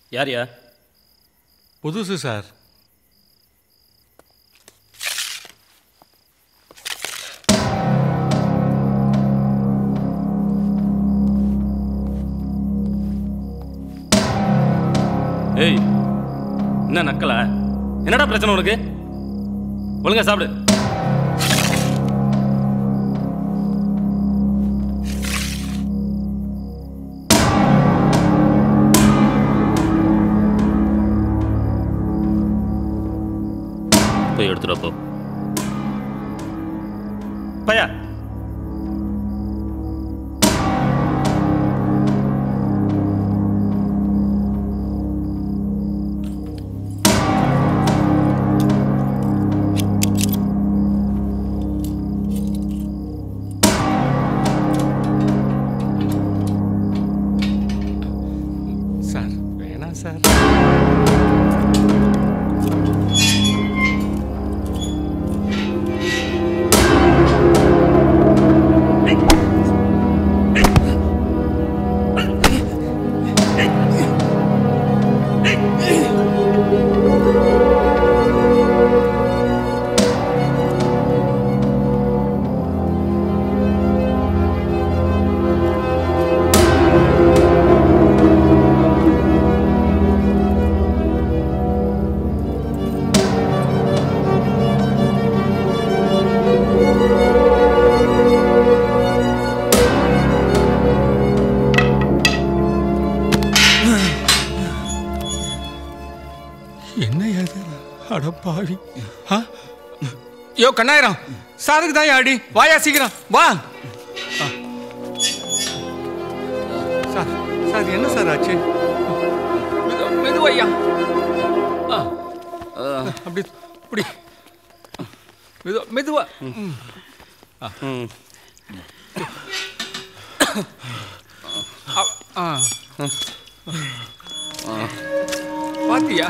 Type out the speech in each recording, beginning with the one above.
யார்யா புதுசு சார் ஏய் என்ன நக்கலா என்னடா பிரச்சனை உனக்கு ஒழுங்கா சாப்பிடு போய் எடுத்துட்டு வா, போ பையா சார் வேணாம் சார் என்ன அது அடப்பாவி ஆ? யோ கண்ணாயிரம் சாருக்கு தான் அடி வாயா சீக்கிரம் வா ஆ. சார் சார் என்ன சார் ஆச்சு மெது- மெதுவாய்யா ஆ. அப்படி இப்படி மெதுவா மெதுவா ம். ஆ. ஆ. ஆ. பாத்தியா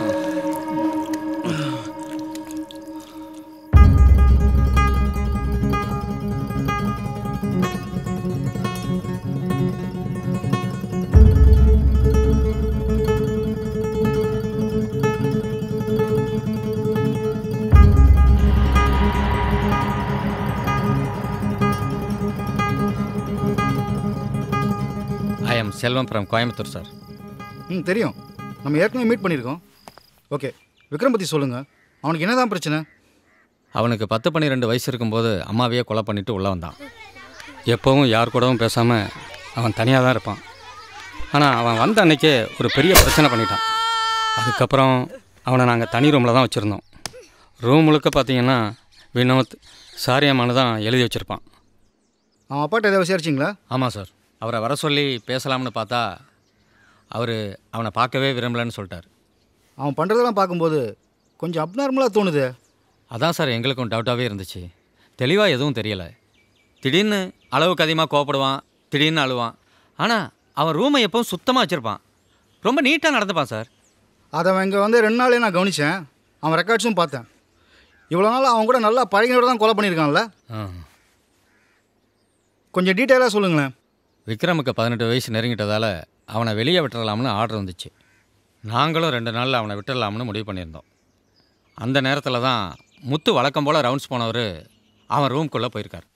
I am Selvam from Coimbatore sir ம் தெரியும் நம்ம ஏற்கனவே மீட் பண்ணியிருக்கோம் ஓகே விக்ரம் பற்றி சொல்லுங்கள் அவனுக்கு என்னதான் பிரச்சனை அவனுக்கு பத்து பன்னிரெண்டு வயசு இருக்கும்போது அம்மாவையே கொலை பண்ணிட்டு உள்ளே வந்தான் எப்போவும் யார் கூடவும் பேசாமல் அவன் தனியாக தான் இருப்பான் ஆனால் அவன் வந்த அன்னைக்கே ஒரு பெரிய பிரச்சனை பண்ணிட்டான் அதுக்கப்புறம் அவனை நாங்கள் தனி ரூமில் தான் வச்சுருந்தோம் ரூம் முழுக்க பார்த்தீங்கன்னா வினோத் சாரியம்மானு தான் எழுதி வச்சுருப்பான் அவன் அப்பாட்ட ஏதாவது விசாரிச்சிங்களா ஆமாம் சார் அவரை வர சொல்லி பேசலாம்னு பார்த்தா அவர் அவனை பார்க்கவே விரும்பலன்னு சொல்லிட்டார் அவன் பண்ணுறதெல்லாம் பார்க்கும்போது கொஞ்சம் அப்நார்மலாக தோணுது அதான் சார் எங்களுக்கும் டவுட்டாகவே இருந்துச்சு தெளிவாக எதுவும் தெரியலை திடீர்னு அளவுக்கு அதிகமாக கோவப்படுவான் திடீர்னு அழுவான் ஆனால் அவன் ரூமை எப்பவும் சுத்தமாக வச்சுருப்பான் ரொம்ப நீட்டாக நடந்துப்பான் சார் அதை அவன் இங்கே வந்து ரெண்டு நாளே நான் கவனித்தேன் அவன் ரெக்கார்ட்ஸும் பார்த்தேன் இவ்வளோ நாள் அவன் கூட நல்லா பழகினோட தான் கொலை பண்ணியிருக்கான்ல ஆ. கொஞ்சம் டீட்டெயிலாக சொல்லுங்களேன் விக்ரமுக்கு பதினெட்டு வயசு நெருங்கிட்டதால் அவனை வெளியே விட்டுறலாம்னு ஆர்டர் வந்துச்சு நாங்களும் ரெண்டு நாளில் அவனை விட்டுடலாம்னு முடிவு பண்ணியிருந்தோம் அந்த நேரத்தில் தான் முத்து வழக்கம் போல் ரவுண்ட்ஸ் போனவர் அவன் ரூம்குள்ளே போயிருக்கார்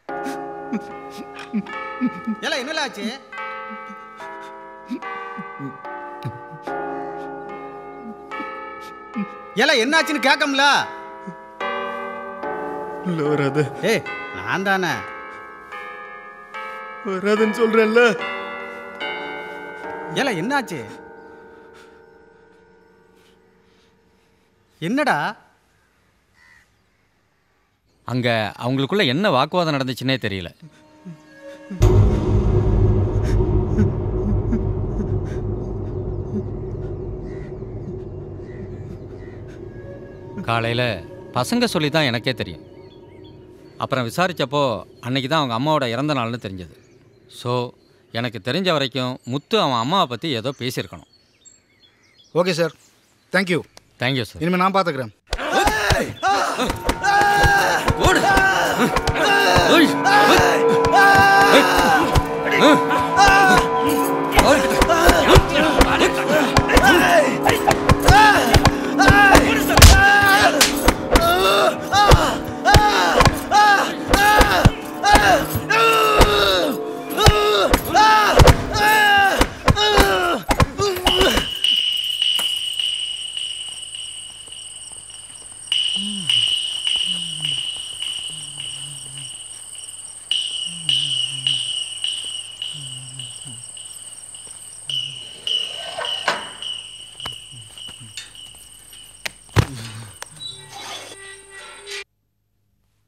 ஏல என்னல ஆச்சு ஏல என்னாச்சுன்னு கேட்கம்ல இல்லை வராது ஏய் நான் தானே வராதுன்னு சொல்கிறேன்ல ஏல என்னாச்சு என்னடா அங்கே அவங்களுக்குள்ள என்ன வாக்குவாதம் நடந்துச்சுன்னே தெரியல காலையில் பசங்க சொல்லி தான் எனக்கே தெரியும் அப்புறம் விசாரித்தப்போ அன்னைக்கு தான் அவங்க அம்மாவோட இறந்த நாள்னு தெரிஞ்சது ஸோ எனக்கு தெரிஞ்ச வரைக்கும் முத்து அவன் அம்மாவை பற்றி ஏதோ பேசியிருக்கணும் okay sir thank you thank you sir இனிமேல் நான் பார்த்துக்கிறேன் ஓடு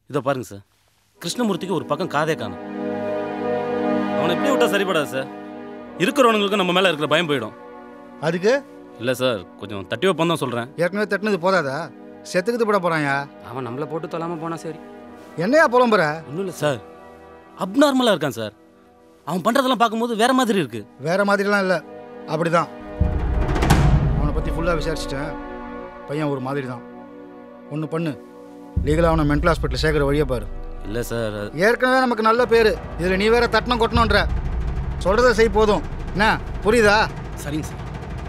இதோ பாருங்க சார் கிருஷ்ணமூர்த்திக்கு ஒரு பக்கம் காதே காணும் அவனை எப்படி விட்டா சரிப்படாது சார் இருக்கிறவனுங்களுக்கு நம்ம மேலே இருக்கிற பயம் போயிடும் அதுக்கு இல்லை சார் கொஞ்சம் தட்டி வைப்போம் தான் சொல்கிறேன் ஏற்கனவே தட்டினது போதாதா செத்துக்கிட்டு போட போகிறாயா அவன் நம்மளை போட்டு தொல்லாமல் போனால் சரி என்னையா புலம்புற ஒன்றும் இல்லை சார் அப்நார்மலாக இருக்கான் சார் அவன் பண்ணுறதெல்லாம் பார்க்கும்போது வேற மாதிரி இருக்கு வேற மாதிரிலாம் இல்லை அப்படிதான் அவனை பற்றி ஃபுல்லாக விசாரிச்சிட்டேன் பையன் ஒரு மாதிரி தான் ஒன்று பண்ணு லீகலாக அவனை மென்டல் ஹாஸ்பிட்டல் சேர்க்குற வழியை பாரு இல்லை சார் ஏற்கனவே நமக்கு நல்ல பேர் இதில் நீ வேற தட்டணும் கொட்டணுன்ற சொல்கிறத செய் போதும் என்ன புரியுதா சரிங்க சார்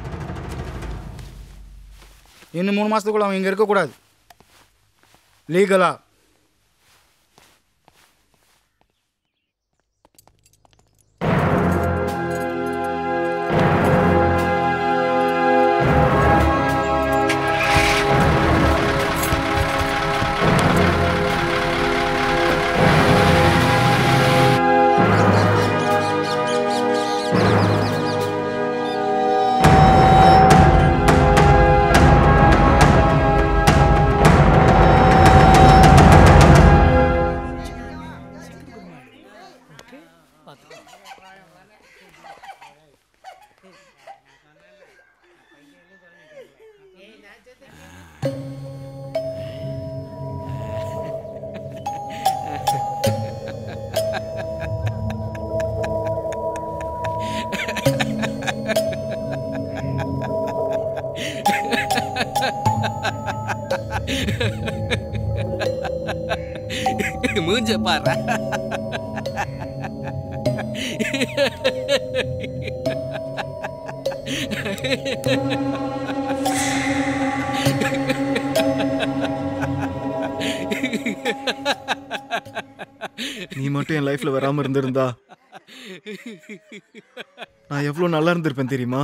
இன்னும் மூணு மாதத்துக்குள்ள அவன் இங்கே இருக்கக்கூடாது லீகலா மூஞ்ச பாரு நீ மட்டும் என் லைஃப்ல வராம இருந்திருந்தா நான் எவ்வளவு நல்லா இருந்திருப்பேன் தெரியுமா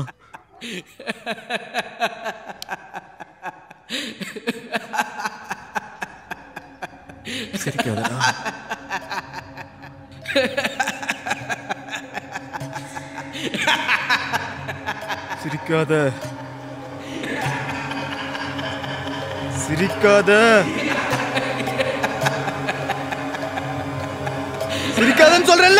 சிரிக்காதடா சிரிக்காத சிரிக்காத சிரிக்காதன்னு சொல்றேன்ல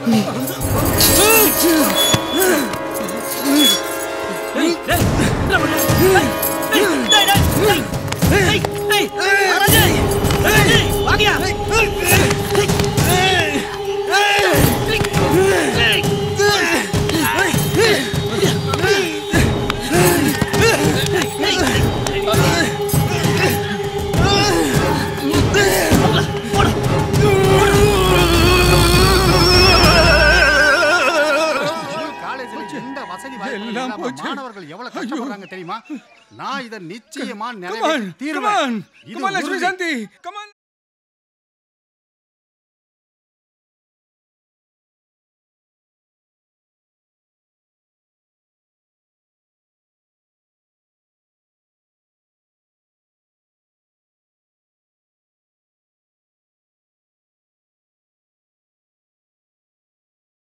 காலேஜில் எந்த வசதி வாய்ப்பும் எல்லாம் இல்லாம போச்சு. மாணவர்கள் எவ்வளவு கஷ்டப்படுறாங்க தெரியுமா நான் இதை நிச்சயமா Come on, நிறைவேற்றி come தீருவேன் on, இது come on, Lakshmi உறுதி. Shanti, come on.